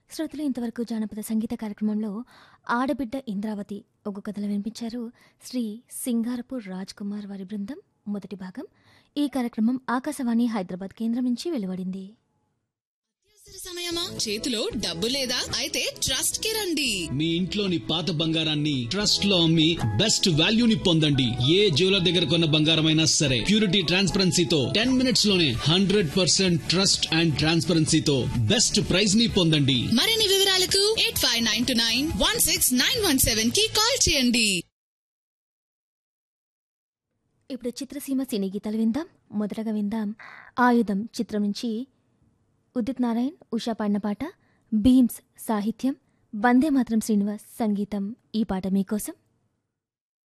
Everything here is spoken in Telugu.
శ్రోతలు ఇంతవరకు జానపద సంగీత కార్యక్రమంలో ఆడబిడ్డ ఇంద్రావతి ఒక కథలు వినిపించారు శ్రీ సింగారపు రాజ్ కుమార్ వారి బృందం మొదటి భాగం ఈ కార్యక్రమం ఆకాశవాణి హైదరాబాద్ కేంద్రం నుంచి వెలువడింది అత్యవసర సమయమా చేతిలో డబ్బు లేదా అయితే ట్రస్ట్ కి రండి మీ ఇంట్లోని పాత బంగారాన్ని ట్రస్ట్ లో అమ్మి బెస్ట్ వాల్యూని పొందండి ఏ జ్యువెలర్ దగ్గర కొన్న బంగారమైనా సరే ప్యూరిటీ ట్రాన్స్పరెన్సీతో టెన్ మినిట్స్ లోనే హండ్రెడ్ పర్సెంట్ ట్రస్ట్ అండ్ ట్రాన్స్పరెన్సీతో బెస్ట్ ప్రైజ్ ని పొందండి మరిన్ని వివరాలకు eight five nine two nine one six nine one seven కి కాల్ చేయండి ఇప్పుడు చిత్రసీమ సినీ గీతాలు విందాం మొదటగా విందాం ఆయుధం చిత్రం నుంచి ఉదిత్ నారాయణ్ ఉషా పాడిన పాట బీమ్స్ సాహిత్యం వందే మాత్రం శ్రీనివాస్ సంగీతం ఈ పాట మీకోసం